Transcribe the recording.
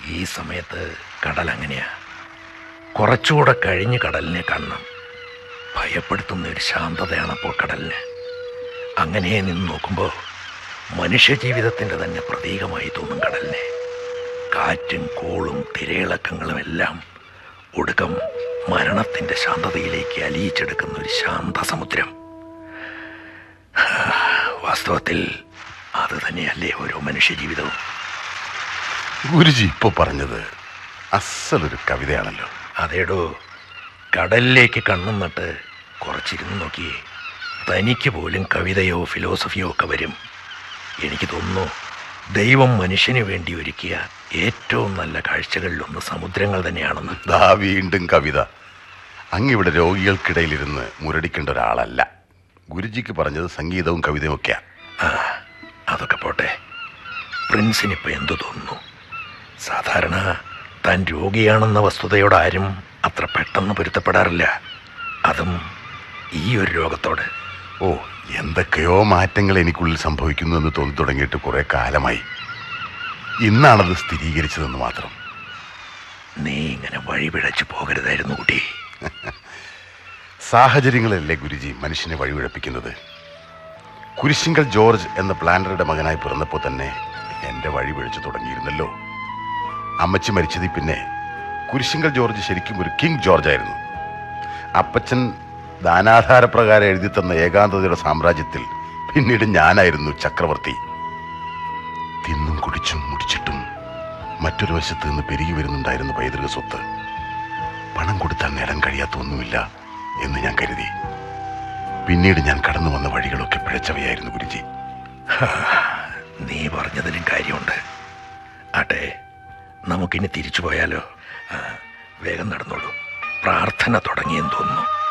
ഈ സമയത്ത് കടൽ അങ്ങനെയാ കുറച്ചുകൂടെ കഴിഞ്ഞ് കടലിനെ കാണണം ഭയപ്പെടുത്തുന്ന ഒരു ശാന്തതയാണ് അപ്പോൾ കടലിന് അങ്ങനെ നിന്ന് നോക്കുമ്പോൾ മനുഷ്യജീവിതത്തിൻ്റെ തന്നെ പ്രതീകമായി തോന്നും കടലിനെ കാറ്റും കോളും തിരയിളക്കങ്ങളും എല്ലാം ഒടുക്കം മരണത്തിൻ്റെ ശാന്തതയിലേക്ക് അലിയിച്ചെടുക്കുന്ന ഒരു ശാന്ത സമുദ്രം വാസ്തവത്തിൽ അത് തന്നെയല്ലേ ഓരോ മനുഷ്യജീവിതവും ഗുരുജി ഇപ്പൊ പറഞ്ഞത് അസലൊരു കവിതയാണല്ലോ അതേടോ കടലിലേക്ക് കണ്ണും നട്ട് കുറച്ചിരുന്ന് നോക്കിയേ തനിക്ക് പോലും കവിതയോ ഫിലോസഫിയോ ഒക്കെ വരും എനിക്ക് തോന്നുന്നു ദൈവം മനുഷ്യന് വേണ്ടി ഒരുക്കിയ ഏറ്റവും നല്ല കാഴ്ചകളിലൊന്ന് സമുദ്രങ്ങൾ തന്നെയാണെന്ന് ദാ വീണ്ടും കവിത അങ്ങിവിടെ രോഗികൾക്കിടയിലിരുന്ന് മുരടിക്കേണ്ട ഒരാളല്ല ഗുരുജിക്ക് പറഞ്ഞത് സംഗീതവും കവിതയും ഒക്കെയാ ആ അതൊക്കെ പോട്ടെ പ്രിൻസിനിപ്പോൾ എന്തു തോന്നുന്നു സാധാരണ താൻ രോഗിയാണെന്ന വസ്തുതയോട് ആരും അത്ര പെട്ടെന്ന് പൊരുത്തപ്പെടാറില്ല അതും ഈ ഒരു രോഗത്തോട് ഓ എന്തൊക്കെയോ മാറ്റങ്ങൾ എനിക്കുള്ളിൽ സംഭവിക്കുന്നു എന്ന് തോന്നി തുടങ്ങിയിട്ട് കുറെ കാലമായി ഇന്നാണത് സ്ഥിരീകരിച്ചതെന്ന് മാത്രം നീ ഇങ്ങനെ വഴിപിഴച്ചു പോകരുതായിരുന്നു കുട്ടി സാഹചര്യങ്ങളല്ലേ ഗുരുജി മനുഷ്യനെ വഴിവിഴപ്പിക്കുന്നത് കുരിശിങ്കൽ ജോർജ് എന്ന പ്ലാനറുടെ മകനായി പിറന്നപ്പോൾ തന്നെ എൻ്റെ വഴി പിഴച്ചു തുടങ്ങിയിരുന്നല്ലോ അമ്മച്ചി മരിച്ചതിൽ പിന്നെ കുരിശിങ്കൽ ജോർജ് ശരിക്കും ഒരു കിങ് ജോർജ് ആയിരുന്നു അപ്പച്ചൻ ദാനാധാരപ്രകാരം എഴുതി തന്ന ഏകാന്തതയുടെ സാമ്രാജ്യത്തിൽ പിന്നീട് ഞാനായിരുന്നു ചക്രവർത്തി തിന്നും കുടിച്ചും മുടിച്ചിട്ടും മറ്റൊരു വശത്ത് നിന്ന് പെരുകി വരുന്നുണ്ടായിരുന്നു പൈതൃക സ്വത്ത് പണം കൊടുത്താൽ നേടാൻ കഴിയാത്ത ഒന്നുമില്ല എന്ന് ഞാൻ കരുതി പിന്നീട് ഞാൻ കടന്നു വന്ന വഴികളൊക്കെ പിഴച്ചവയായിരുന്നു ഗുരുജി നീ പറഞ്ഞതിലും കാര്യമുണ്ട് ആട്ടെ നമുക്കിനി തിരിച്ചു പോയാലോ ആ, വേഗം നടന്നോളൂ പ്രാർത്ഥന തുടങ്ങിയെന്ന് തോന്നുന്നു